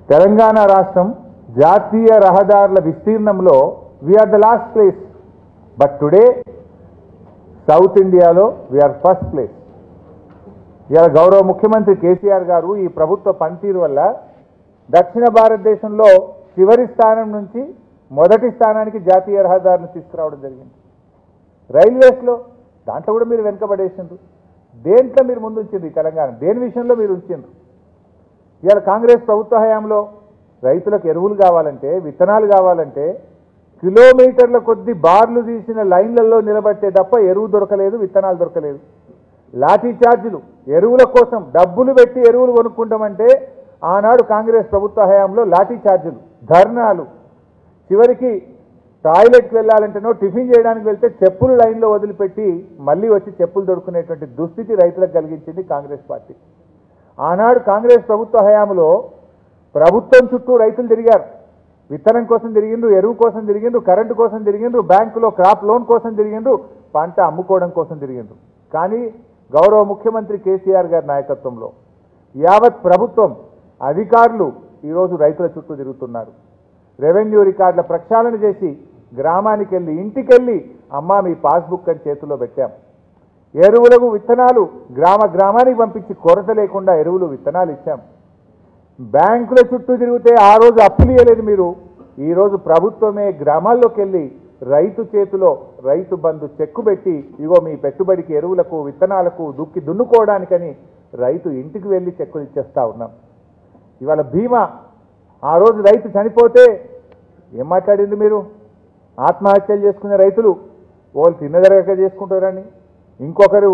తెలంగాణ రాష్ట్రం జాతీయ రహదారుల విస్తీర్ణంలో we are the last place but today South ఇండియాలో వీఆర్ ఫస్ట్ ప్లేస్ ఇవాళ గౌరవ ముఖ్యమంత్రి కేసీఆర్ గారు ఈ ప్రభుత్వ పనితీరు వల్ల దక్షిణ భారతదేశంలో చివరి స్థానం నుంచి మొదటి స్థానానికి జాతీయ రహదారులు తీసుకురావడం జరిగింది రైల్వేస్లో దాంట్లో కూడా మీరు వెనుకబడేసిండ్రు దేంట్లో మీరు ముందు ఉంచింది ఈ తెలంగాణ దేని విషయంలో మీరు ఉంచిండ్రు ఇవాళ కాంగ్రెస్ ప్రభుత్వ హయాంలో రైతులకు ఎరువులు కావాలంటే విత్తనాలు కావాలంటే కిలోమీటర్ల కొద్ది బార్లు తీసిన లైన్లలో నిలబట్టే తప్ప ఎరువు దొరకలేదు విత్తనాలు దొరకలేదు లాఠీ ఛార్జీలు ఎరువుల కోసం డబ్బులు పెట్టి ఎరువులు కొనుక్కుంటామంటే ఆనాడు కాంగ్రెస్ ప్రభుత్వ హయాంలో లాఠీ ఛార్జీలు ధర్నాలు చివరికి టాయిలెట్కి వెళ్ళాలంటేనో టిఫిన్ చేయడానికి వెళ్తే చెప్పులు లైన్లో వదిలిపెట్టి మళ్ళీ వచ్చి చెప్పులు దొరుకునేటువంటి దుస్థితి రైతులకు కలిగించింది కాంగ్రెస్ పార్టీ ఆనాడు కాంగ్రెస్ ప్రభుత్వ హయాంలో ప్రభుత్వం చుట్టూ రైతులు తిరిగారు విత్తనం కోసం తిరిగిండ్రు ఎరువు కోసం తిరిగిండ్రు కరెంటు కోసం తిరిగిండ్రు బ్యాంకులో క్రాప్ లోన్ కోసం తిరిగిండ్రు పంట అమ్ముకోవడం కోసం తిరిగిండ్రు కానీ గౌరవ ముఖ్యమంత్రి కేసీఆర్ గారి నాయకత్వంలో యావత్ ప్రభుత్వం అధికారులు ఈరోజు రైతుల చుట్టూ తిరుగుతున్నారు రెవెన్యూ రికార్డుల ప్రక్షాళన చేసి గ్రామానికి వెళ్ళి ఇంటికెళ్ళి అమ్మా మీ పాస్బుక్ అని చేతిలో పెట్టాం ఎరువులకు విత్తనాలు గ్రామ గ్రామానికి పంపించి కొరత లేకుండా ఎరువులు విత్తనాలు ఇచ్చాం బ్యాంకుల చుట్టూ తిరిగితే ఆ రోజు అప్పులు ఇవ్వలేదు మీరు ఈ రోజు ప్రభుత్వమే గ్రామాల్లోకి వెళ్ళి రైతు చేతిలో రైతు బంధు చెక్కు పెట్టి ఇగో మీ పెట్టుబడికి ఎరువులకు విత్తనాలకు దుక్కి దున్నుకోవడానికని రైతు ఇంటికి వెళ్ళి చెక్కులు ఇచ్చేస్తా ఉన్నాం ఇవాళ బీమా ఆ రోజు రైతు చనిపోతే ఏం మాట్లాడింది మీరు ఆత్మహత్యలు చేసుకునే రైతులు వాళ్ళు తిన్నదరగక చేసుకుంటారని ఇంకొకరు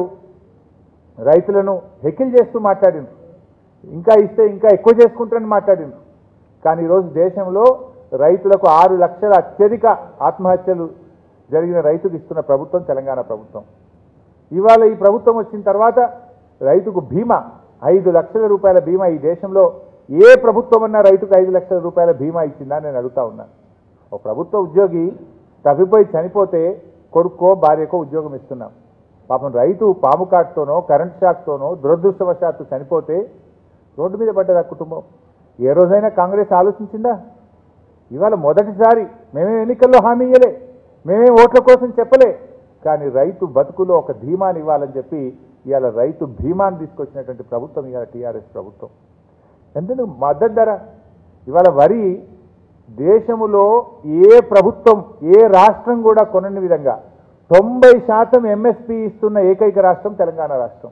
రైతులను హెకిల్ చేస్తూ మాట్లాడిండ్రు ఇంకా ఇస్తే ఇంకా ఎక్కువ చేసుకుంటారని మాట్లాడిండ్రు కానీ ఈరోజు దేశంలో రైతులకు ఆరు లక్షల అత్యధిక ఆత్మహత్యలు జరిగిన రైతుకు ఇస్తున్న ప్రభుత్వం తెలంగాణ ప్రభుత్వం ఇవాళ ఈ ప్రభుత్వం వచ్చిన తర్వాత రైతుకు బీమా ఐదు లక్షల రూపాయల బీమా ఈ దేశంలో ఏ ప్రభుత్వం అన్నా రైతుకు ఐదు లక్షల రూపాయల బీమా ఇచ్చిందా నేను అడుగుతా ఉన్నాను ఒక ప్రభుత్వ ఉద్యోగి తప్పిపోయి చనిపోతే కొడుకో భార్యకో ఉద్యోగం ఇస్తున్నాం పాపం రైతు పాము కాటుతోనో కరెంట్ షాక్తోనో దురదృష్టవశాత్తు చనిపోతే రోడ్డు మీద పడ్డది ఆ కుటుంబం ఏ రోజైనా కాంగ్రెస్ ఆలోచించిందా ఇవాళ మొదటిసారి మేమేం ఎన్నికల్లో హామీ ఇయ్యలే మేమేం ఓట్ల కోసం చెప్పలే కానీ రైతు బతుకులో ఒక ధీమాని ఇవ్వాలని చెప్పి ఇవాళ రైతు భీమాన్ని తీసుకొచ్చినటువంటి ప్రభుత్వం ఇవాళ టీఆర్ఎస్ ప్రభుత్వం ఎందుకు మద్దతు ధర ఇవాళ వరి దేశములో ఏ ప్రభుత్వం ఏ రాష్ట్రం కూడా కొనని విధంగా తొంభై శాతం ఎంఎస్పి ఇస్తున్న ఏకైక రాష్ట్రం తెలంగాణ రాష్ట్రం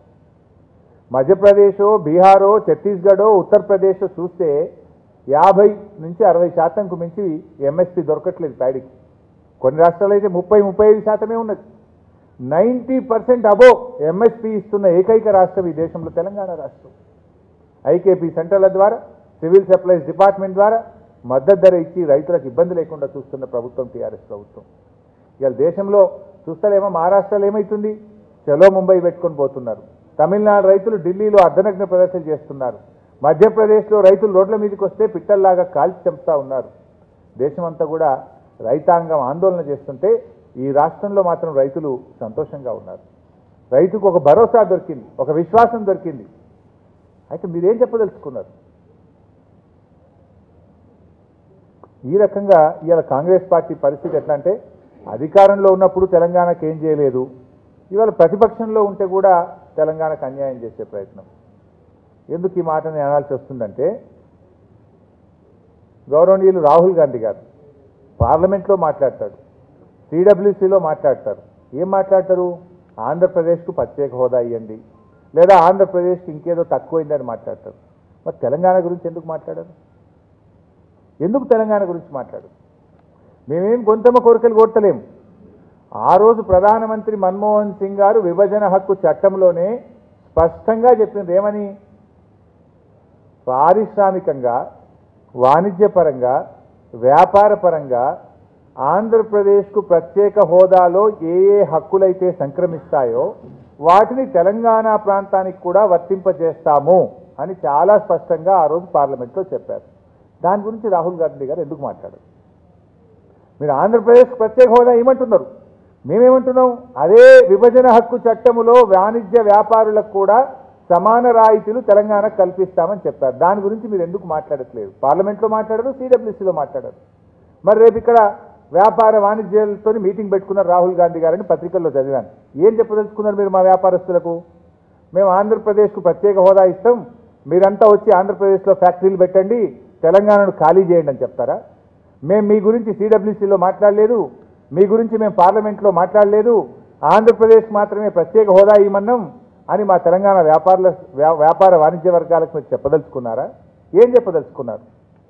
మధ్యప్రదేశో బీహారో ఛత్తీస్గఢో ఉత్తరప్రదేశ్ చూస్తే యాభై నుంచి అరవై శాతంకు మించి ఎంఎస్పి దొరకట్లేదు ప్యాడీకి కొన్ని రాష్ట్రాలు అయితే ముప్పై ముప్పై ఐదు శాతమే ఉన్నది నైంటీ పర్సెంట్ అబో ఎంఎస్పి ఇస్తున్న ఏకైక రాష్ట్రం ఈ దేశంలో తెలంగాణ రాష్ట్రం ఐకేపీ సెంటర్ల ద్వారా సివిల్ సప్లైస్ డిపార్ట్మెంట్ ద్వారా మద్దతు ధర ఇచ్చి రైతులకు ఇబ్బంది లేకుండా చూస్తున్న ప్రభుత్వం టీఆర్ఎస్ ప్రభుత్వం ఇవాళ దేశంలో చూస్తారేమో మహారాష్ట్రలో ఏమవుతుంది చలో ముంబై పెట్టుకొని పోతున్నారు తమిళనాడు రైతులు ఢిల్లీలో అర్ధనగ్న ప్రదర్శన చేస్తున్నారు మధ్యప్రదేశ్లో రైతులు రోడ్ల మీదకి వస్తే పిట్టల్లాగా కాల్చి చంపుతా ఉన్నారు దేశమంతా కూడా రైతాంగం ఆందోళన చేస్తుంటే ఈ రాష్ట్రంలో మాత్రం రైతులు సంతోషంగా ఉన్నారు రైతుకు ఒక భరోసా దొరికింది ఒక విశ్వాసం దొరికింది అయితే మీరేం చెప్పదలుచుకున్నారు ఈ రకంగా ఇవాళ కాంగ్రెస్ పార్టీ పరిస్థితి ఎట్లా అంటే అధికారంలో ఉన్నప్పుడు తెలంగాణకు ఏం చేయలేదు ఇవాళ ప్రతిపక్షంలో ఉంటే కూడా తెలంగాణకు అన్యాయం చేసే ప్రయత్నం ఎందుకు ఈ మాట నేను అనాల్సి వస్తుందంటే గౌరవనీయులు రాహుల్ గాంధీ గారు పార్లమెంట్లో మాట్లాడతాడు సిడబ్ల్యూసీలో మాట్లాడతారు ఏం మాట్లాడతారు ఆంధ్రప్రదేశ్కు ప్రత్యేక హోదా ఇవ్వండి లేదా ఆంధ్రప్రదేశ్కి ఇంకేదో తక్కువైందని మాట్లాడతారు మరి తెలంగాణ గురించి ఎందుకు మాట్లాడారు ఎందుకు తెలంగాణ గురించి మాట్లాడు మేమేం గొంతమ్మ కోరికలు కొట్టలేము ఆ రోజు ప్రధానమంత్రి మన్మోహన్ సింగ్ గారు విభజన హక్కు చట్టంలోనే స్పష్టంగా చెప్పింది ఏమని పారిశ్రామికంగా వాణిజ్యపరంగా వ్యాపారపరంగా ఆంధ్రప్రదేశ్కు ప్రత్యేక హోదాలో ఏ ఏ హక్కులైతే సంక్రమిస్తాయో వాటిని తెలంగాణ ప్రాంతానికి కూడా వర్తింపజేస్తాము అని చాలా స్పష్టంగా ఆ రోజు పార్లమెంట్లో చెప్పారు దాని గురించి రాహుల్ గాంధీ గారు ఎందుకు మాట్లాడారు మీరు ఆంధ్రప్రదేశ్కు ప్రత్యేక హోదా ఏమంటున్నారు మేమేమంటున్నాం అదే విభజన హక్కు చట్టములో వాణిజ్య వ్యాపారులకు కూడా సమాన రాయితీలు తెలంగాణకు కల్పిస్తామని చెప్పారు దాని గురించి మీరు ఎందుకు మాట్లాడట్లేదు పార్లమెంట్లో మాట్లాడరు సిడబ్ల్యూసీలో మాట్లాడరు మరి రేపు ఇక్కడ వ్యాపార వాణిజ్యాలతో మీటింగ్ పెట్టుకున్నారు రాహుల్ గాంధీ గారని పత్రికల్లో చదివాను ఏం చెప్పదలుచుకున్నారు మీరు మా వ్యాపారస్తులకు మేము ఆంధ్రప్రదేశ్కు ప్రత్యేక హోదా ఇస్తాం మీరంతా వచ్చి ఆంధ్రప్రదేశ్లో ఫ్యాక్టరీలు పెట్టండి తెలంగాణను ఖాళీ చేయండి అని చెప్తారా మేము మీ గురించి సిడబ్ల్యూసీలో మాట్లాడలేదు మీ గురించి మేము పార్లమెంట్లో మాట్లాడలేదు ఆంధ్రప్రదేశ్ మాత్రమే ప్రత్యేక హోదా ఇవ్వమన్నాం అని మా తెలంగాణ వ్యాపారుల వ్యా- వ్యాపార వాణిజ్య వర్గాలకు మీరు చెప్పదలుచుకున్నారా ఏం చెప్పదలుచుకున్నారు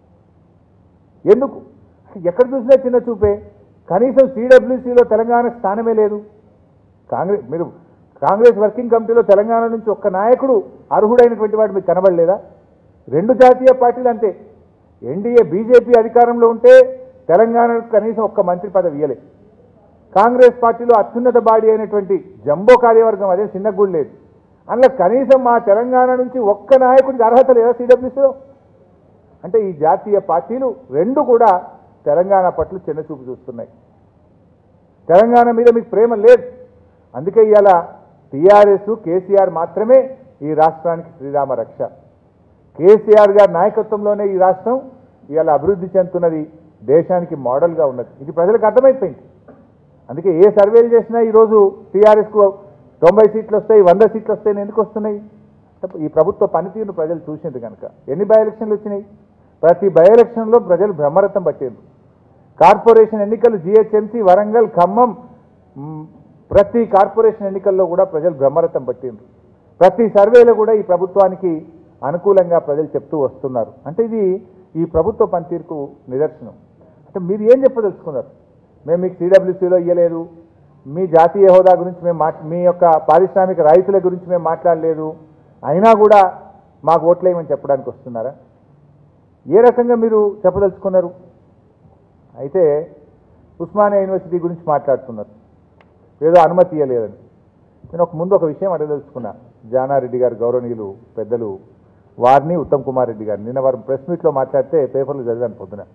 ఎందుకు ఎక్కడ చూసినా చిన్న చూపే కనీసం సిడబ్ల్యూసీలో తెలంగాణకు స్థానమే లేదు కాంగ్రెస్ మీరు కాంగ్రెస్ వర్కింగ్ కమిటీలో తెలంగాణ నుంచి ఒక్క నాయకుడు అర్హుడైనటువంటి వాడు మీకు కనబడలేదా రెండు జాతీయ పార్టీలు అంతే ఎన్డీఏ బీజేపీ అధికారంలో ఉంటే తెలంగాణకు కనీసం ఒక్క మంత్రి పదవి ఇవ్వలే కాంగ్రెస్ పార్టీలో అత్యున్నత బాడీ అయినటువంటి జంబో కార్యవర్గం అదే చిన్న గుడి లేదు అందులో కనీసం మా తెలంగాణ నుంచి ఒక్క నాయకుడికి అర్హత లేదా సిడబ్ల్యూసీలో అంటే ఈ జాతీయ పార్టీలు రెండు కూడా తెలంగాణ పట్ల చిన్నచూపు చూస్తున్నాయి తెలంగాణ మీద మీకు ప్రేమ లేదు అందుకే ఇవాళ టీఆర్ఎస్ కేసీఆర్ మాత్రమే ఈ రాష్ట్రానికి శ్రీరామ రక్ష కేసీఆర్ గారి నాయకత్వంలోనే ఈ రాష్ట్రం ఇవాళ అభివృద్ధి చెందుతున్నది దేశానికి మోడల్గా ఉన్నది ఇది ప్రజలకు అర్థమైపోయింది అందుకే ఏ సర్వేలు చేసినా ఈరోజు టీఆర్ఎస్కు తొంభై సీట్లు వస్తాయి వంద సీట్లు వస్తాయి ఎందుకు వస్తున్నాయి ఈ ప్రభుత్వ పనితీరును ప్రజలు చూసింది కనుక ఎన్ని బై ఎలక్షన్లు వచ్చినాయి ప్రతి బై ఎలక్షన్లో ప్రజలు బ్రహ్మరథం పట్టారు కార్పొరేషన్ ఎన్నికలు జిహెచ్ఎంసీ వరంగల్ ఖమ్మం మ్, ప్రతి కార్పొరేషన్ ఎన్నికల్లో కూడా ప్రజలు బ్రహ్మరథం పట్టిండ్రు ప్రతి సర్వేలో కూడా ఈ ప్రభుత్వానికి అనుకూలంగా ప్రజలు చెప్తూ వస్తున్నారు అంటే ఇది ఈ ప్రభుత్వ పనితీరుకు నిదర్శనం అంటే మీరు ఏం చెప్పదలుచుకున్నారు మేము మీకు సిడబ్ల్యూసీలో ఇవ్వలేదు మీ జాతీయ హోదా గురించి మేము మాట్ మీ యొక్క పారిశ్రామిక రైతుల గురించి మేము మాట్లాడలేదు అయినా కూడా మాకు ఓట్లేయమని చెప్పడానికి వస్తున్నారా ఏ రకంగా మీరు చెప్పదలుచుకున్నారు అయితే ఉస్మానియా యూనివర్సిటీ గురించి మాట్లాడుతున్నారు ఏదో అనుమతి ఇవ్వలేదని నేను ఒక ముందు ఒక విషయం అడగదలుచుకున్నా జానారెడ్డి గారు గౌరవనీయులు పెద్దలు వారిని ఉత్తమ్ కుమార్ రెడ్డి గారు నిన్న వారు ప్రెస్ మీట్లో మాట్లాడితే పేపర్లు చదివాను పొద్దున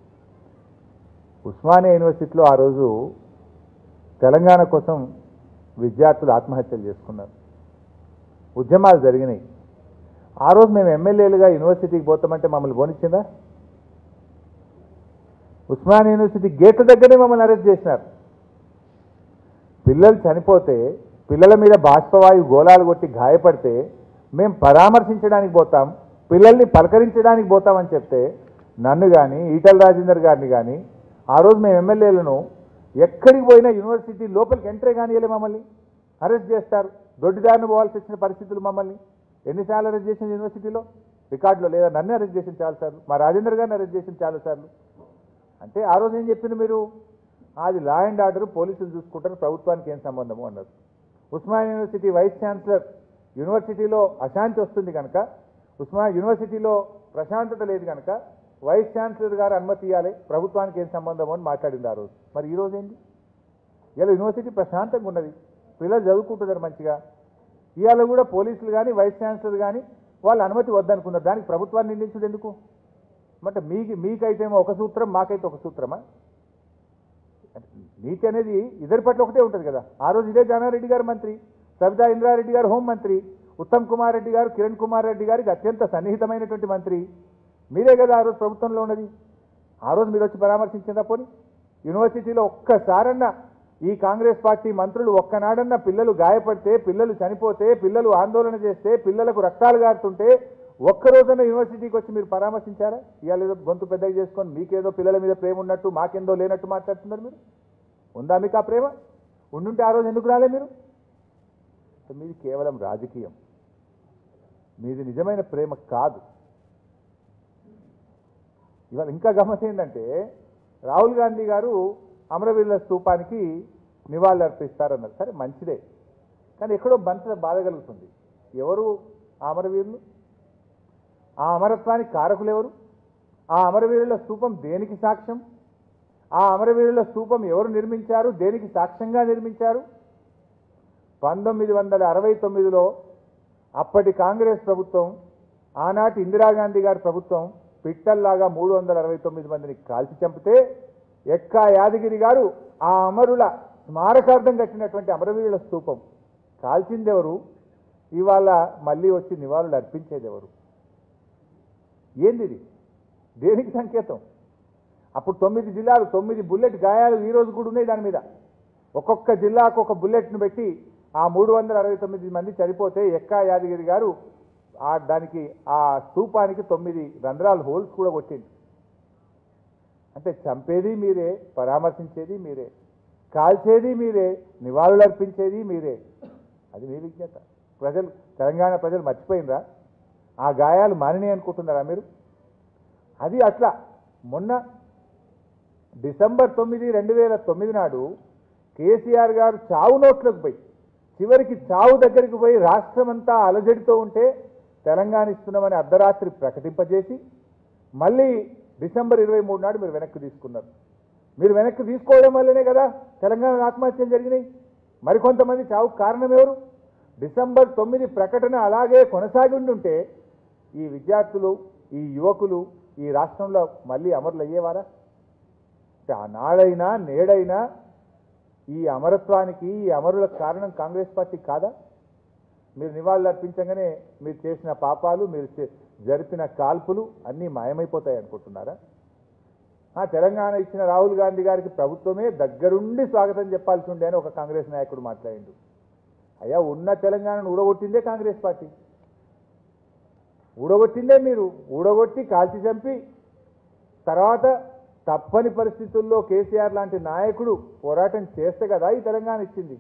ఉస్మానియా యూనివర్సిటీలో ఆ రోజు తెలంగాణ కోసం విద్యార్థులు ఆత్మహత్యలు చేసుకున్నారు ఉద్యమాలు జరిగినాయి ఆ రోజు మేము ఎమ్మెల్యేలుగా యూనివర్సిటీకి పోతామంటే మమ్మల్ని పోనిచ్చిందా ఉస్మానియా యూనివర్సిటీ గేట్ల దగ్గరే మమ్మల్ని అరెస్ట్ చేసినారు పిల్లలు చనిపోతే పిల్లల మీద బాష్పవాయు గోళాలు కొట్టి గాయపడితే మేము పరామర్శించడానికి పోతాం పిల్లల్ని పలకరించడానికి పోతామని చెప్తే నన్ను కానీ ఈటల రాజేందర్ గారిని కానీ ఆ రోజు మేము ఎమ్మెల్యేలను ఎక్కడికి పోయినా యూనివర్సిటీ లోపలికి ఎంట్రీ కానియలే మమ్మల్ని అరెస్ట్ చేస్తారు దొడ్డిదారిని పోవాల్సి వచ్చిన పరిస్థితులు మమ్మల్ని ఎన్నిసార్లు అరెస్ట్ చేసిన యూనివర్సిటీలో రికార్డులో లేదా నన్ను అరెస్ట్ చేసిన చాలాసార్లు మా రాజేందర్ గారిని అరెస్ట్ చేసిన చాలాసార్లు అంటే ఆ రోజు ఏం చెప్పింది మీరు అది లా అండ్ ఆర్డర్ పోలీసులు చూసుకుంటారు ప్రభుత్వానికి ఏం సంబంధము అన్నారు ఉస్మానియా యూనివర్సిటీ వైస్ ఛాన్సలర్ యూనివర్సిటీలో అశాంతి వస్తుంది కనుక ఉస్మానియా యూనివర్సిటీలో ప్రశాంతత లేదు కనుక వైస్ ఛాన్సలర్ గారు అనుమతి ఇవ్వాలి ప్రభుత్వానికి ఏం సంబంధం అని మాట్లాడింది ఆ రోజు మరి ఈ రోజు ఏంటి ఇలా యూనివర్సిటీ ప్రశాంతంగా ఉన్నది పిల్లలు చదువుకుంటున్నారు మంచిగా ఇవాళ కూడా పోలీసులు కానీ వైస్ ఛాన్సలర్ కానీ వాళ్ళు అనుమతి వద్దనుకున్నారు దానికి ప్రభుత్వాన్ని నిందించుడు ఎందుకు అంటే మీకు మీకైతేమో ఒక సూత్రం మాకైతే ఒక సూత్రమా నీతి అనేది ఇద్దరి పట్ల ఒకటే ఉంటుంది కదా ఆ రోజు ఇదే జానారెడ్డి గారు మంత్రి సబితా ఇంద్రారెడ్డి గారు హోంమంత్రి ఉత్తమ్ కుమార్ రెడ్డి గారు కిరణ్ కుమార్ రెడ్డి గారికి అత్యంత సన్నిహితమైనటువంటి మంత్రి మీరే కదా ఆ రోజు ప్రభుత్వంలో ఉన్నది ఆ రోజు మీరు వచ్చి పరామర్శించిందా పోని యూనివర్సిటీలో ఒక్కసారన్నా ఈ కాంగ్రెస్ పార్టీ మంత్రులు ఒక్కనాడన్నా పిల్లలు గాయపడితే పిల్లలు చనిపోతే పిల్లలు ఆందోళన చేస్తే పిల్లలకు రక్తాలు గారుతుంటే ఒక్క రోజున యూనివర్సిటీకి వచ్చి మీరు పరామర్శించారా ఇవాళ ఏదో గొంతు పెద్దగా చేసుకొని మీకేదో పిల్లల మీద ప్రేమ ఉన్నట్టు మాకేందో లేనట్టు మాట్లాడుతున్నారు మీరు ఉందా మీకు ఆ ప్రేమ ఉండుంటే ఆ రోజు ఎందుకు రాలే మీరు మీది కేవలం రాజకీయం మీది నిజమైన ప్రేమ కాదు ఇవాళ ఇంకా గమ్మత్ ఏంటంటే రాహుల్ గాంధీ గారు అమరవీరుల స్తూపానికి నివాళులు అర్పిస్తారన్నారు సరే మంచిదే కానీ ఎక్కడో బంత బాధ కలుగుతుంది ఎవరు ఆ అమరవీరులు ఆ అమరత్వానికి కారకులు ఎవరు ఆ అమరవీరుల స్తూపం దేనికి సాక్ష్యం ఆ అమరవీరుల స్తూపం ఎవరు నిర్మించారు దేనికి సాక్ష్యంగా నిర్మించారు పంతొమ్మిది వందల అరవై తొమ్మిదిలో అప్పటి కాంగ్రెస్ ప్రభుత్వం ఆనాటి ఇందిరాగాంధీ గారి ప్రభుత్వం పిట్టల్లాగా మూడు వందల అరవై తొమ్మిది మందిని కాల్చి చంపితే ఎక్కా యాదగిరి గారు ఆ అమరుల స్మారకార్థం కట్టినటువంటి అమరవీరుల స్తూపం కాల్చిందెవరు ఇవాళ మళ్ళీ వచ్చి నివాళులు అర్పించేది ఎవరు ఏంది ఇది దేనికి సంకేతం అప్పుడు తొమ్మిది జిల్లాలు తొమ్మిది బుల్లెట్ గాయాలు ఈ రోజు కూడా ఉన్నాయి దాని మీద ఒక్కొక్క జిల్లాకు ఒక బుల్లెట్ను పెట్టి ఆ మూడు వందల అరవై తొమ్మిది మంది చనిపోతే ఎక్కా యాదగిరి గారు ఆ దానికి ఆ స్తూపానికి తొమ్మిది రంధ్రాలు హోల్స్ కూడా కొట్టింది అంటే చంపేది మీరే పరామర్శించేది మీరే కాల్చేది మీరే నివాళులు అర్పించేది మీరే అది మీ విజ్ఞత ప్రజలు తెలంగాణ ప్రజలు మర్చిపోయినరా ఆ గాయాలు మానినాయి అనుకుంటున్నారా మీరు అది అట్లా మొన్న డిసెంబర్ తొమ్మిది రెండు వేల తొమ్మిది నాడు కేసీఆర్ గారు చావు నోట్లకు పోయి చివరికి చావు దగ్గరికి పోయి రాష్ట్రమంతా అలజడితో ఉంటే తెలంగాణ ఇస్తున్నామని అర్ధరాత్రి ప్రకటింపజేసి మళ్ళీ డిసెంబర్ ఇరవై మూడు నాడు మీరు వెనక్కి తీసుకున్నారు మీరు వెనక్కి తీసుకోవడం వల్లనే కదా తెలంగాణ ఆత్మహత్యలు జరిగినాయి మరికొంతమంది చావుకు కారణం ఎవరు డిసెంబర్ తొమ్మిది ప్రకటన అలాగే కొనసాగి ఉండుంటే ఈ విద్యార్థులు ఈ యువకులు ఈ రాష్ట్రంలో మళ్ళీ అమరులు అయ్యేవారా అంటే ఆనాడైనా నేడైనా ఈ అమరత్వానికి ఈ అమరులకు కారణం కాంగ్రెస్ పార్టీ కాదా మీరు నివాళులు అర్పించగానే మీరు చేసిన పాపాలు మీరు చే- జరిపిన కాల్పులు అన్నీ మాయమైపోతాయి అనుకుంటున్నారా ఆ తెలంగాణ ఇచ్చిన రాహుల్ గాంధీ గారికి ప్రభుత్వమే దగ్గరుండి స్వాగతం చెప్పాల్సి ఉండే అని ఒక కాంగ్రెస్ నాయకుడు మాట్లాడిండు అయ్యా ఉన్న తెలంగాణను ఊడగొట్టిందే కాంగ్రెస్ పార్టీ ఊడగొట్టిందే మీరు ఊడగొట్టి కాల్చి చంపి తర్వాత తప్పని పరిస్థితుల్లో కేసీఆర్ లాంటి నాయకుడు పోరాటం చేస్తే కదా ఈ తెలంగాణ ఇచ్చింది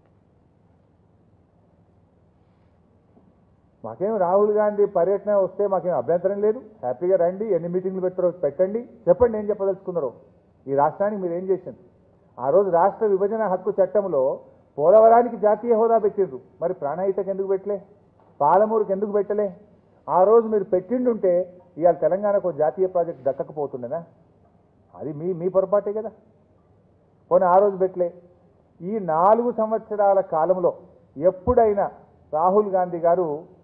మాకేం రాహుల్ గాంధీ పర్యటన వస్తే మాకేం అభ్యంతరం లేదు హ్యాపీగా రండి ఎన్ని మీటింగ్లు పెట్టారో పెట్టండి చెప్పండి ఏం చెప్పదలుచుకున్నారో ఈ రాష్ట్రానికి మీరు ఏం చేసింది ఆ రోజు రాష్ట్ర విభజన హక్కు చట్టంలో పోలవరానికి జాతీయ హోదా పెట్టిండ్రు మరి ప్రాణహితకి ఎందుకు పెట్టలే పాలమూరుకి ఎందుకు పెట్టలే ఆ రోజు మీరు పెట్టిండుంటే ఇవాళ తెలంగాణకు ఒక జాతీయ ప్రాజెక్ట్ దక్కకపోతుండేనా అది మీ మీ పొరపాటే కదా పోనీ ఆ రోజు పెట్టలే ఈ నాలుగు సంవత్సరాల కాలంలో ఎప్పుడైనా రాహుల్ గాంధీ గారు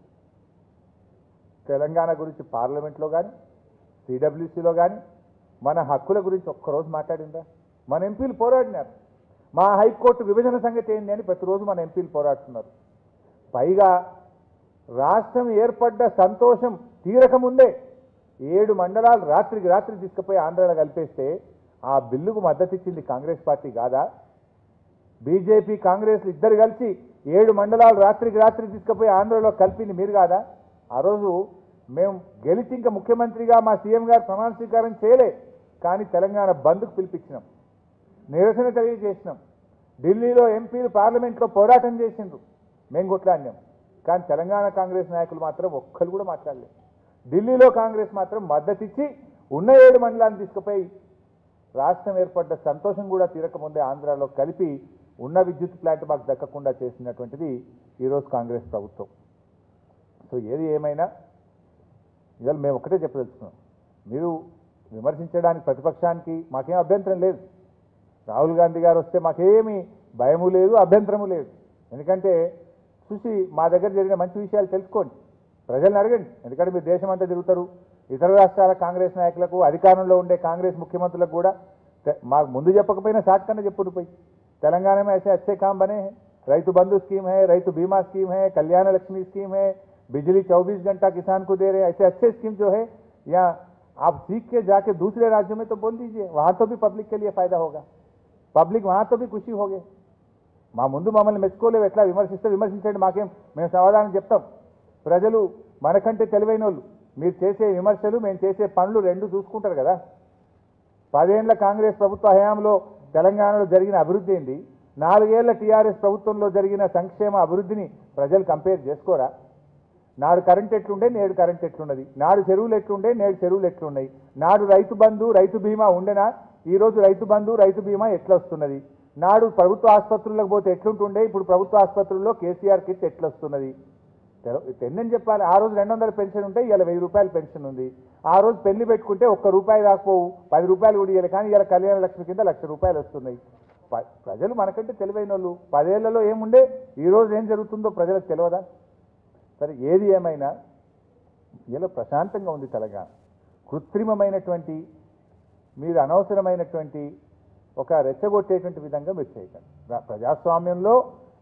తెలంగాణ గురించి పార్లమెంట్లో కానీ సిడబ్ల్యూసీలో కానీ మన హక్కుల గురించి ఒక్కరోజు మాట్లాడిందా మన ఎంపీలు పోరాడినారు మా హైకోర్టు విభజన సంగతి ఏంటి అని ప్రతిరోజు మన ఎంపీలు పోరాడుతున్నారు పైగా రాష్ట్రం ఏర్పడ్డ సంతోషం తీరకముందే ఏడు మండలాలు రాత్రికి రాత్రి తీసుకుపోయి ఆంధ్రాలో కలిపేస్తే ఆ బిల్లుకు మద్దతు ఇచ్చింది కాంగ్రెస్ పార్టీ కాదా బీజేపీ కాంగ్రెస్ ఇద్దరు కలిసి ఏడు మండలాలు రాత్రికి రాత్రి తీసుకుపోయి ఆంధ్రలో కలిపింది మీరు కాదా ఆ రోజు మేము గెలిచి ఇంకా ముఖ్యమంత్రిగా మా సీఎం గారు ప్రమాణ స్వీకారం చేయలే కానీ తెలంగాణ బంద్కు పిలిపించినాం నిరసన తెలియజేసినాం ఢిల్లీలో ఎంపీలు పార్లమెంట్లో పోరాటం చేసిండ్రు మేము కొట్లాడినాం కానీ తెలంగాణ కాంగ్రెస్ నాయకులు మాత్రం ఒక్కరు కూడా మాట్లాడలేదు ఢిల్లీలో కాంగ్రెస్ మాత్రం మద్దతిచ్చి ఉన్న ఏడు మండలాన్ని తీసుకుపోయి రాష్ట్రం ఏర్పడ్డ సంతోషం కూడా తీరకముందే ఆంధ్రాలో కలిపి ఉన్న విద్యుత్ ప్లాంట్ మాకు దక్కకుండా చేసినటువంటిది ఈరోజు కాంగ్రెస్ ప్రభుత్వం సో ఏది ఏమైనా ఇవాళ మేము ఒకటే చెప్పదలుచుకున్నాం మీరు విమర్శించడానికి ప్రతిపక్షానికి మాకేం అభ్యంతరం లేదు రాహుల్ గాంధీ గారు వస్తే మాకేమీ భయము లేదు అభ్యంతరము లేదు ఎందుకంటే చూసి మా దగ్గర జరిగిన మంచి విషయాలు తెలుసుకోండి ప్రజల్ని అడగండి ఎందుకంటే మీరు దేశం అంతా తిరుగుతారు ఇతర రాష్ట్రాల కాంగ్రెస్ నాయకులకు అధికారంలో ఉండే కాంగ్రెస్ ముఖ్యమంత్రులకు కూడా తె- మాకు ముందు చెప్పకపోయినా షార్ట్ కన్నా చెప్పుడు పోయి तेलंगाना में ऐसे अच्छे काम बने हैं रईतु बंधु स्कीम है रईतु बीमा स्कीम है कल्याण लक्ष्मी स्कीम है बिजली 24 घंटा किसान को दे रहे हैं ऐसे अच्छे स्कीम जो है या आप सीख के जाके दूसरे राज्यों में तो बोल दीजिए वहां तो भी पब्लिक के लिए फायदा होगा పబ్లిక్ మాతో బి ఖుషి హోగే మా ముందు మమ్మల్ని మెచ్చుకోలేవు ఎట్లా విమర్శిస్తే విమర్శించండి మాకేం మేము సమాధానం చెప్తాం ప్రజలు మనకంటే తెలివైన వాళ్ళు మీరు చేసే విమర్శలు మేము చేసే పనులు రెండు చూసుకుంటారు కదా పదేళ్ల కాంగ్రెస్ ప్రభుత్వ హయాంలో తెలంగాణలో జరిగిన అభివృద్ధి ఏంది నాలుగేళ్ల టీఆర్ఎస్ ప్రభుత్వంలో జరిగిన సంక్షేమ అభివృద్ధిని ప్రజలు కంపేర్ చేసుకోరా నాడు కరెంట్ ఎట్లుండే నేడు కరెంట్ ఎట్లున్నది నాడు చెరువులు ఎట్లుండే నేడు చెరువులు ఎట్లున్నాయి నాడు రైతు బంధు రైతు బీమా ఉండేనా ఈ రోజు రైతు బంధు రైతు బీమా ఎట్లా వస్తున్నది నాడు ప్రభుత్వ ఆసుపత్రులకు పోతే ఎట్లుంటుండే ఇప్పుడు ప్రభుత్వ ఆసుపత్రుల్లో కేసీఆర్ కిట్ ఎట్లా వస్తున్నది ఎన్నని చెప్పాలి ఆ రోజు రెండు వందల పెన్షన్ ఉంటే ఇవాళ వెయ్యి రూపాయల పెన్షన్ ఉంది ఆ రోజు పెళ్లి పెట్టుకుంటే ఒక్క రూపాయి రాకపోవు పది రూపాయలు కూడా ఇవ్వాలి కానీ ఇవాళ కళ్యాణ లక్ష్మి కింద లక్ష రూపాయలు వస్తున్నాయి ప- ప్రజలు మనకంటే తెలివైన వాళ్ళు పదేళ్లలో ఏముండే ఈ రోజు ఏం జరుగుతుందో ప్రజలకు తెలియదా సరే ఏది ఏమైనా ఇలా ప్రశాంతంగా ఉంది తెలంగాణ కృత్రిమమైనటువంటి మీరు అనవసరమైనటువంటి ఒక రెచ్చగొట్టేటువంటి విధంగా మీరు చేయకండి రా- ప్రజాస్వామ్యంలో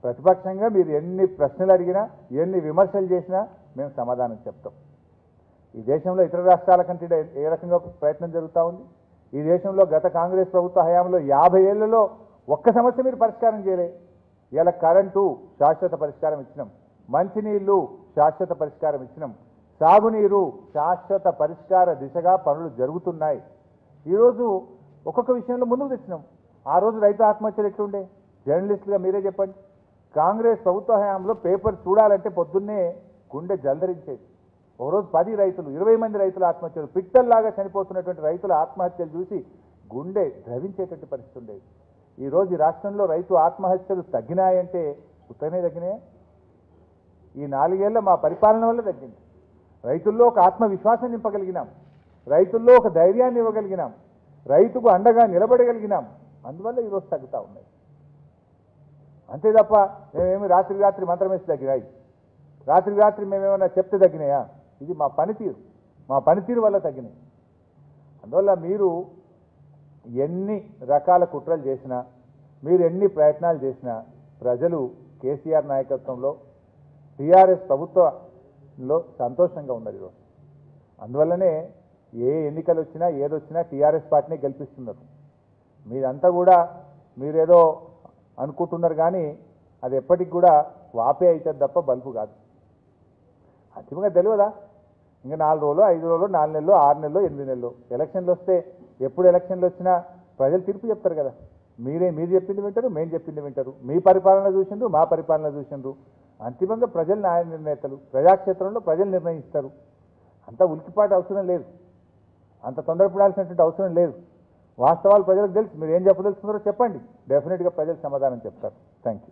ప్రతిపక్షంగా మీరు ఎన్ని ప్రశ్నలు అడిగినా ఎన్ని విమర్శలు చేసినా మేము సమాధానం చెప్తాం ఈ దేశంలో ఇతర రాష్ట్రాల కంటే ఏ- ఏ రకంగా ప్రయత్నం జరుగుతూ ఉంది ఈ దేశంలో గత కాంగ్రెస్ ప్రభుత్వ హయాంలో యాభై ఏళ్లలో ఒక్క సమస్య మీరు పరిష్కారం చేయలే ఇలా కరెంటు శాశ్వత పరిష్కారం ఇచ్చినాం మంచినీళ్లు శాశ్వత పరిష్కారం ఇచ్చినాం సాగునీరు శాశ్వత పరిష్కార దిశగా పనులు జరుగుతున్నాయి ఈరోజు ఒక్కొక్క విషయంలో ముందుకు తెచ్చినాం ఆ రోజు రైతు ఆత్మహత్యలు ఎట్లుండే జర్నలిస్టులుగా మీరే చెప్పండి కాంగ్రెస్ ప్రభుత్వ హయాంలో పేపర్ చూడాలంటే పొద్దున్నే గుండె జల్దరించేది ఒక రోజు పది రైతులు ఇరవై మంది రైతుల ఆత్మహత్యలు పిట్టల్లాగా చనిపోతున్నటువంటి రైతుల ఆత్మహత్యలు చూసి గుండె ద్రవించేటటువంటి పరిస్థితి ఉండేది ఈ రోజు ఈ రాష్ట్రంలో రైతు ఆత్మహత్యలు తగ్గినాయంటే ఉత్తనే తగ్గినాయా ఈ నాలుగేళ్ల మా పరిపాలన వల్ల తగ్గింది రైతుల్లో ఒక ఆత్మవిశ్వాసం నింపగలిగినాం రైతుల్లో ఒక ధైర్యాన్ని ఇవ్వగలిగినాం రైతుకు అండగా నిలబడగలిగినాం అందువల్ల ఈరోజు తగ్గుతూ ఉన్నాయి అంతే తప్ప మేమేమి రాత్రి రాత్రి మంత్రం వేసి తగ్గినాయి రాత్రి రాత్రి మేమేమన్నా చెప్తే తగ్గినాయా ఇది మా పనితీరు మా పనితీరు వల్ల తగ్గినాయి అందువల్ల మీరు ఎన్ని రకాల కుట్రలు చేసినా మీరు ఎన్ని ప్రయత్నాలు చేసినా ప్రజలు కేసీఆర్ నాయకత్వంలో టీఆర్ఎస్ ప్రభుత్వంలో సంతోషంగా ఉన్నారు ఈరోజు అందువల్లనే ఏ ఎన్నికలు వచ్చినా ఏదొచ్చినా టీఆర్ఎస్ పార్టీని గెలిపిస్తున్నారు మీరంతా కూడా మీరేదో అనుకుంటున్నారు కానీ అది ఎప్పటికి కూడా వాపే అవుతుంది తప్ప బల్బు కాదు అంతిమంగా తెలియదా ఇంకా నాలుగు రోజులు ఐదు రోజులు నాలుగు నెలలు ఆరు నెలలు ఎనిమిది నెలలు ఎలక్షన్లు వస్తే ఎప్పుడు ఎలక్షన్లు వచ్చినా ప్రజలు తీర్పు చెప్తారు కదా మీరే మీరు చెప్పింది వింటారు మేము చెప్పింది వింటారు మీ పరిపాలన చూసిండ్రు మా పరిపాలన చూసిండ్రు అంతిమంగా ప్రజలు న్యాయ నిర్ణేతలు ప్రజాక్షేత్రంలో ప్రజలు నిర్ణయిస్తారు అంత ఉలికిపాటు అవసరం లేదు అంత తొందరపడాల్సినటువంటి అవసరం లేదు వాస్తవాలు ప్రజలకు తెలుసు మీరు ఏం చెప్పదలుచుకున్నారో చెప్పండి డెఫినెట్గా ప్రజలు సమాధానం చెప్తారు థ్యాంక్ యూ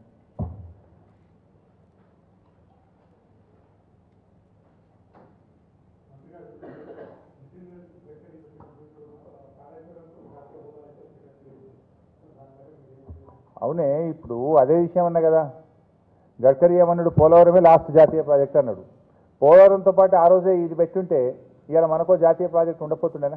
అవునే ఇప్పుడు అదే విషయం అన్నా కదా గడ్కరీ ఏమన్నాడు పోలవరమే లాస్ట్ జాతీయ ప్రాజెక్ట్ అన్నాడు పోలవరంతో పాటు ఆ రోజే ఇది పెట్టుంటే ఇవాళ మనకో జాతీయ ప్రాజెక్ట్ ఉండకపోతుండేనా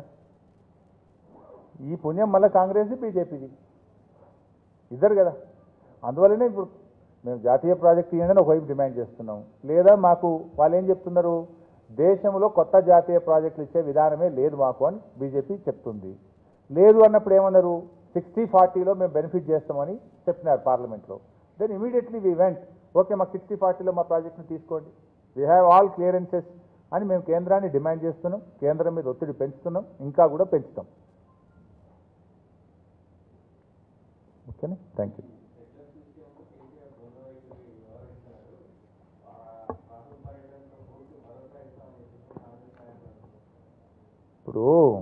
ఈ పుణ్యం మళ్ళీ కాంగ్రెస్ బీజేపీది ఇద్దరు కదా అందువల్లనే ఇప్పుడు మేము జాతీయ ప్రాజెక్ట్ ఇవ్వగానే ఒకవైపు డిమాండ్ చేస్తున్నాం లేదా మాకు వాళ్ళు ఏం చెప్తున్నారు దేశంలో కొత్త జాతీయ ప్రాజెక్టులు ఇచ్చే విధానమే లేదు మాకు అని బీజేపీ చెప్తుంది లేదు అన్నప్పుడు ఏమన్నారు సిక్స్టీ ఫార్టీలో మేము బెనిఫిట్ చేస్తామని చెప్పినారు పార్లమెంట్లో then immediately we went okay మాకు సిక్స్టీ ఫార్టీలో మా ప్రాజెక్ట్ని తీసుకోండి వీ హ్యావ్ ఆల్ క్లియరెన్సెస్ అని మేము కేంద్రాన్ని డిమాండ్ చేస్తున్నాం కేంద్రం మీద ఒత్తిడి పెంచుతున్నాం ఇంకా కూడా పెంచుతాం ఓకేనా థ్యాంక్ యూ ఇప్పుడు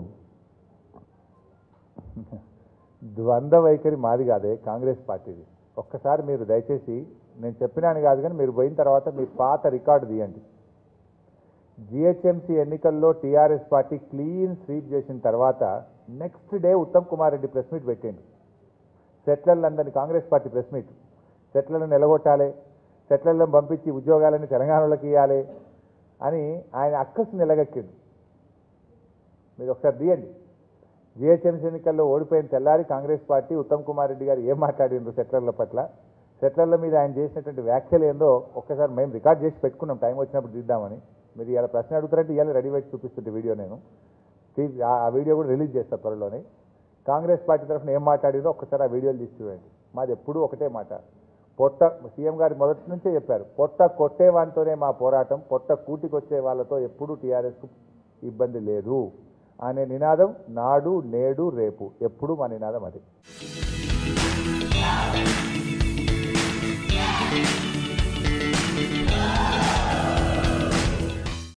ద్వంద్వ వైఖరి మాది కాదే కాంగ్రెస్ పార్టీది ఒక్కసారి మీరు దయచేసి నేను చెప్పినాను కాదు కానీ మీరు పోయిన తర్వాత మీ పాత రికార్డు తీయండి జిహెచ్ఎంసీ ఎన్నికల్లో టీఆర్ఎస్ పార్టీ క్లీన్ స్వీప్ చేసిన తర్వాత next day Uttam Kumar Reddy press meet పెట్టిండు సెట్లర్లందరినీ కాంగ్రెస్ పార్టీ ప్రెస్ మీట్ సెట్లను నిలగొట్టాలి సెట్లర్లను పంపించి ఉద్యోగాలని తెలంగాణలోకి ఇవ్వాలి అని ఆయన అక్కసు నిలగక్కిండు మీరు ఒకసారి తీయండి జిహెచ్ఎంసీ ఎన్నికల్లో ఓడిపోయిన తెల్లారి కాంగ్రెస్ పార్టీ ఉత్తమ్ కుమార్ రెడ్డి గారు ఏం మాట్లాడిండ్రు సెట్లర్ల పట్ల సెట్లర్ల మీద ఆయన చేసినటువంటి వ్యాఖ్యలు ఏందో ఒక్కసారి మేము రికార్డ్ చేసి పెట్టుకున్నాం టైం వచ్చినప్పుడు తీద్దామని మీరు ఇలా ప్రశ్న అడుగుతారంటే ఇవాళ రెడీ పెట్టి చూపిస్తుంటే వీడియో నేను తీ- ఆ ఆ వీడియో కూడా రిలీజ్ చేస్తా త్వరలోనే కాంగ్రెస్ పార్టీ తరఫున ఏం మాట్లాడిందో ఒక్కసారి ఆ వీడియోలు తీసి చూడండి మాది ఎప్పుడూ ఒకటే మాట పొట్ట సీఎం గారు మొదటి నుంచే చెప్పారు పొట్ట కొట్టేవానితోనే మా పోరాటం పొట్ట కూటికొచ్చే వాళ్ళతో ఎప్పుడూ టీఆర్ఎస్కు ఇబ్బంది లేదు అనే నినాదం నాడు నేడు రేపు ఎప్పుడు మా నినాదం అది